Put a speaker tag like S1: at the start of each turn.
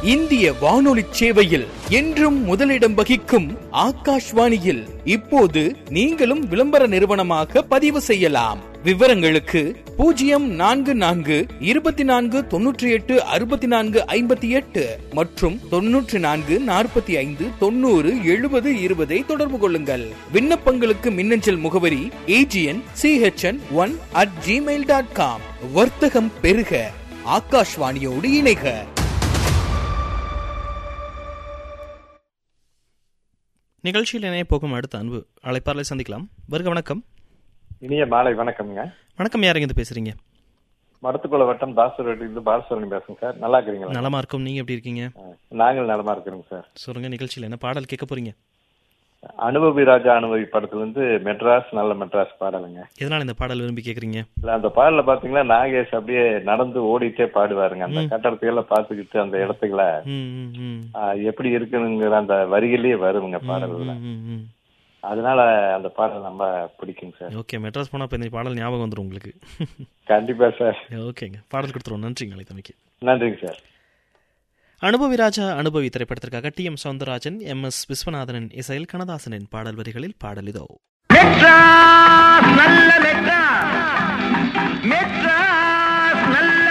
S1: இந்திய வானொலி சேவையில் என்றும் முதலிடம் வகிக்கும் ஆகாஷ்வாணியில் இப்போது நீங்களும் விளம்பர நிறுவனமாக பதிவு செய்யலாம் விவரங்களுக்கு பூஜ்ஜியம் நான்கு நான்கு இருபத்தி நான்கு தொன்னூற்றி எட்டு அறுபத்தி நான்கு ஐம்பத்தி எட்டு மற்றும் தொன்னூற்றி நான்கு நாற்பத்தி ஐந்து தொண்ணூறு எழுபது இருபதை தொடர்பு கொள்ளுங்கள் விண்ணப்பங்களுக்கு மின்னஞ்சல் முகவரி AGN CHN one at Gmail dot com வர்த்தகம் பெருக ஆகாஷ்வாணியோடு இணைக
S2: நிகழ்ச்சியில் இணைய போகும் அடுத்த அன்பு அழைப்பாளரை சந்திக்கலாம் வருக வணக்கம்
S3: இனிய மாலை வணக்கம்ங்க
S2: வணக்கம் யாருங்க இருந்து பேசுறீங்க
S3: மடத்துக்குள்ள வட்டம் தாசூரிலிருந்து பாலசுவரன் பேசுங்க சார் நல்லா இருக்கிறீங்களா
S2: நலமா இருக்கும் நீங்க எப்படி இருக்கீங்க
S3: ஆ, நாங்கள் நலமா இருக்கிறோங்க சார்
S2: சொல்லுங்க நிகழ்ச்சியில் என்ன பாடல் கேட்க போறீங்க
S3: அனுபவி ராஜா அனுபவி படத்துல இருந்து மெட்ராஸ் நல்ல மெட்ராஸ் பாடலுங்க
S2: எதனால இந்த பாடல் விரும்பி கேக்குறீங்க
S3: இல்ல அந்த பாடல பாத்தீங்கன்னா நாகேஷ் அப்படியே நடந்து ஓடிட்டே பாடுவாருங்க அந்த கட்டடத்தையெல்லாம் பாத்துக்கிட்டு அந்த இடத்துக்குள்ள
S2: ம், ம், ம்.
S3: ஆ, எப்படி இருக்குங்கிற அந்த வரிகளே வருங்க பாடல்ல
S2: ம், ம், ம்.
S3: அதனால அந்த பாடல் ரொம்ப பிடிக்குங்க சார்
S2: ஓகே மெட்ராஸ் போனா இப்ப இந்த பாடல் ஞாபகம் வந்துடும் உங்களுக்கு
S3: கண்டிப்பா சார்
S2: ஓகேங்க பாடல் கொடுத்துருவோம் நன்றிங்க அழைத்தமைக்கு
S3: நன்றிங்க சார்
S2: அனுபவி ராஜா அனுபவி திரைப்படத்திற்காக T M Soundararajan M S விஸ்வநாதனின் இசையில் கண்ணதாசனின் பாடல் வரிகளில் பாடல் இதோ
S4: மெட்ராஸ் நல்ல மெட்ராஸ் மெட்ராஸ் நல்ல